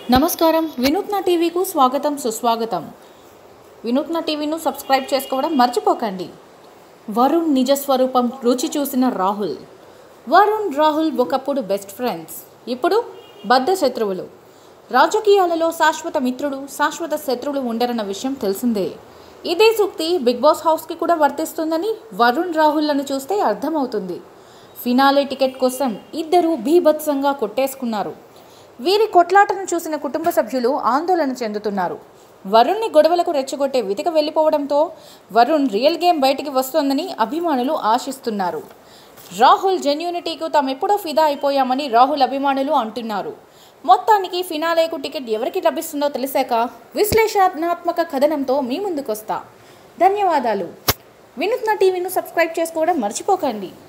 నమస్కారం వినూత్న టీవీకు స్వాగతం సుస్వాగతం వినూత్న టీవీను సబ్స్క్రైబ్ చేసుకోవడం మర్చిపోకండి వరుణ్ నిజ స్వరూపం రుచి చూసిన రాహుల్ వరుణ్ రాహుల్ ఒకప్పుడు బెస్ట్ ఫ్రెండ్స్ ఇప్పుడు బద్ధ శత్రువులు రాజకీయాలలో శాశ్వత మిత్రుడు శాశ్వత శత్రువులు ఉండరన్న విషయం తెలిసిందే ఇదే సూక్తి బిగ్ బాస్ హౌస్కి కూడా వర్తిస్తుందని వరుణ్ రాహుల్లను చూస్తే అర్థమవుతుంది ఫినాలే టికెట్ కోసం ఇద్దరు బీభత్సంగా కొట్టేసుకున్నారు వీరి కొట్లాటను చూసిన కుటుంబ సభ్యులు ఆందోళన చెందుతున్నారు వరుణ్ని గొడవలకు రెచ్చగొట్టే వితిక వెళ్ళిపోవడంతో వరుణ్ రియల్ గేమ్ బయటికి వస్తోందని అభిమానులు ఆశిస్తున్నారు రాహుల్ జెన్యూనిటీకు తామెప్పుడో ఫిదా అయిపోయామని రాహుల్ అభిమానులు అంటున్నారు మొత్తానికి ఫినాలేకు టికెట్ ఎవరికి లభిస్తుందో తెలిసాక విశ్లేషణాత్మక కథనంతో మీ ముందుకొస్తా ధన్యవాదాలు వినూత్న టీవీను సబ్స్క్రైబ్ చేసుకోవడం మర్చిపోకండి